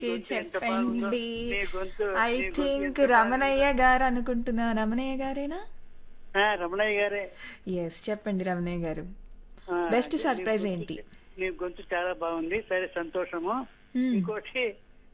గొంతు ఎంత బాగుందో. చెప్పండి నీ గొంతు ఐ నీ గొంతు థింక్ ఎంత రమణయ్య గారు అనుకుంటున్నా రమణయ్య గారేనా ఆ, రమణయ్య గారే ఎస్ చెప్పండి రమణయ్య గారు ఆ, బెస్ట్ నీ సర్ప్రైజ్ గొంతు- ఏంటి నీ గొంతు చాలా బాగుంది సరే సంతోషము Hmm. ఇంకోటి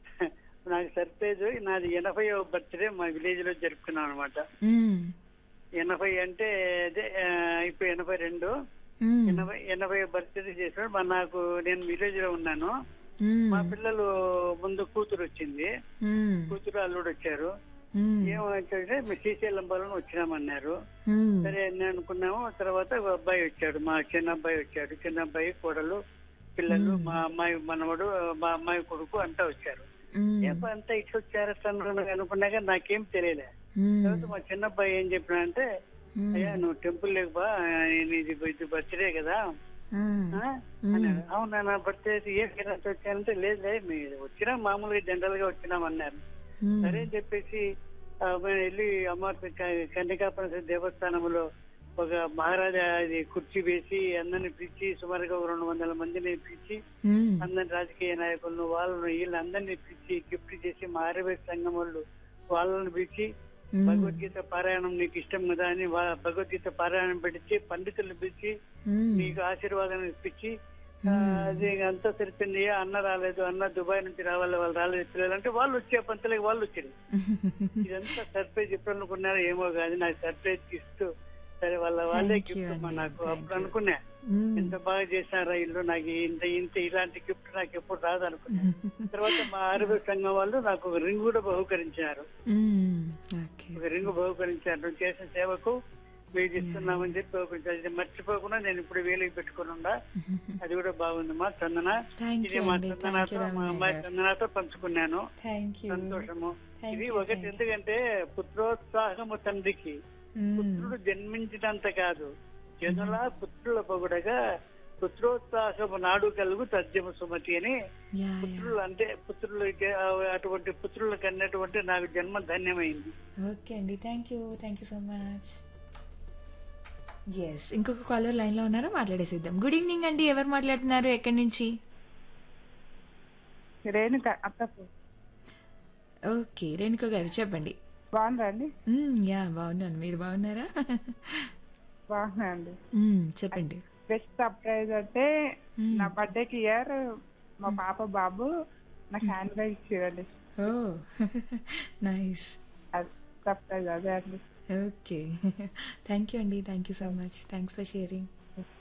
నాకు సర్ప్రైజ్ నాది ఎనభై బర్త్డే మా విలేజ్ లో జరుపుకున్నాం అనమాట మ్మ్. ఎనభై అంటే అదే ఆ, ఇప్పుడు ఎనభై రెండు మ్మ్. ఎనభై ఎనభై బర్త్డే చేసాడు మా నాకు నేను విలేజ్ లో ఉన్నాను మ్మ్. మా పిల్లలు ముందు కూతురు వచ్చింది మ్మ్. కూతురు అల్లుడు వచ్చారు మ్మ్. ఏమంటే మేము శ్రీశైలం బలం వచ్చినామన్నారు మ్మ్. సరే అని అనుకున్నాము తర్వాత ఒక అబ్బాయి వచ్చాడు మా చిన్న అబ్బాయి వచ్చాడు చిన్న అబ్బాయి కోడలు పిల్లలు మా అమ్మాయి మనవడు మా అమ్మాయి కొడుకు అంతా వచ్చారు మ్మ్. ఏం అంతా ఇట్లా వచ్చారు అట్లా అనుకున్నా- అనుకున్నాక నాకేం తెలియలే మ్మ్. తర్వాత మా చిన్న అబ్బాయి ఏం చెప్పినా మ్మ్. అయ్యా నువ్వు టెంపుల్ లేకపో ఇది ఇది బర్త్డే కదా మ్మ్. ఆ? అన్నాడు. అవునా నా బర్త్డే ఏ ఫిరాన్స్ వచ్చానంటే లేదు లేదు మీరు వచ్చినా మామూలుగా జనరల్ గా వచ్చినాం అన్నారు మ్మ్. సరే అని చెప్పేసి ఆ, మేము వెళ్ళి అమ్మవారి క- కన్యకాపర దేవస్థానంలో ఒక మహారాజా అది కుర్చీ వేసి అందరిని పిలిచి సుమారుగా ఒక రెండు వందల మందిని పిలిచి మ్మ్. అందరి రాజకీయ నాయకులను వాళ్ళను వీళ్ళు అందరినీ పిలిచి గిఫ్ట్ చేసి మా ఆయుర్వేద సంఘం వాళ్ళు వాళ్ళని పిలిచి మ్మ్. భగవద్గీత పారాయణం నీకు ఇష్టం కదా అని వా- భగవద్గీత పారాయణం పెట్టి పండితులను పిలిచి మ్మ్. నీకు ఆశీర్వాదం ఇప్పించి ఆ, అది అంతా సరిపోయింది అన్న రాలేదు అన్న దుబాయ్ నుంచి రావాలి వాళ్ళు రాలేదు పిల్లలు అంటే వాళ్ళు వచ్చే పంతలకి వాళ్ళు వచ్చారు ఇదంతా సర్ప్రైజ్ ఎప్పుడు అనుకున్నారో ఏమో కాదు నాకు సర్ప్రైజ్ ఇస్తూ సరే వాళ్ళ వాళ్ళే Thank you గిఫ్ట్ అండి. నాకు Thank అప్పుడు you. అనుకున్నా మ్మ్. ఎంత బాగా చేశారా ఇల్లు నాకు ఇంత ఇంత ఇలాంటి గిఫ్ట్ నాకు ఎప్పుడు రాదు అనుకున్నా తర్వాత మా ఆరోగ్య సంఘం వాళ్ళు నాకు ఒక రింగ్ కూడా బహుకరించారు మ్మ్. ఓకే ఒక రింగ్ బహుకరించారు నువ్వు చేసిన సేవకు మీరు ఇస్తున్నామని చెప్పి బహుకరించారు ఇది మర్చిపోకుండా నేను ఇప్పుడు వేలికి పెట్టుకుని ఉండా అది కూడా బాగుంది మా చందన Thank ఇది you మా అండి. Thank చందనతో you, మా రమణయ్య అమ్మాయి గారు. చందనతో పంచుకున్నాను థ్యాంక్ యూ సంతోషము Thank ఇది you, ఒకటి thank you. ఎందుకంటే పుత్రోత్సాహము తండ్రికి మ్మ్. పుత్రుడు జన్మించినంత కాదు జనుల పుత్రుల పొగడగా పుత్రోత్సాహము నాడు కలుగు తథ్యము సుమతి అని యా యా పుత్రులు అంటే పుత్రులు అటువంటి పుత్రులకు అన్నటువంటి నాకు జన్మ ధన్యమైంది ఓకే అండి thank you thank you so much yes ఇంకొక కాలర్ లైన్లో ఉన్నారో మాట్లాడేసిద్దాం గుడ్ ఈవినింగ్ అండి ఎవరు మాట్లాడుతున్నారు ఎక్కడి నుంచి రేణుక అత్తపు ఓకే రేణుక గారు చెప్పండి బాగుందా అండి మ్మ్, యా బాగున్నాను మీరు బాగున్నారా బాగున్నా అండి మ్మ్, చెప్పండి బెస్ట్ సర్ప్రైజ్ అంటే నా బర్త్డేకి ఇయర్ మా పాప బాబు నాకు హ్యాండ్ బ్యాగ్ ఇచ్చారండి ఓ నైస్ అది సర్ప్రైజ్ అదే అండి ఓకే థ్యాంక్ యూ అండి thank you so much thanks for sharing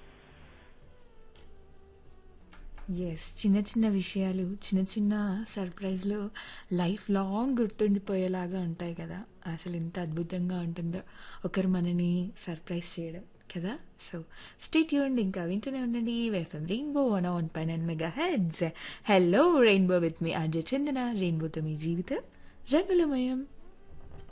yes చిన్న చిన్న విషయాలు చిన్న చిన్న సర్ప్రైజ్లు లైఫ్ లాంగ్ గుర్తుండిపోయేలాగా ఉంటాయి కదా అసలు ఎంత అద్భుతంగా ఉంటుందో ఒకరు మనని సర్ప్రైజ్ చేయడం కదా సో స్టేట్ యూండి ఇంకా వింటూనే ఉండండి ఎఫ్ఎం రెయిన్బో వన్ వన్ పైన mega heads hello rainbow with మీ అజయ్ చందన రెయిన్బోతో మీ జీవితం రంగులమయం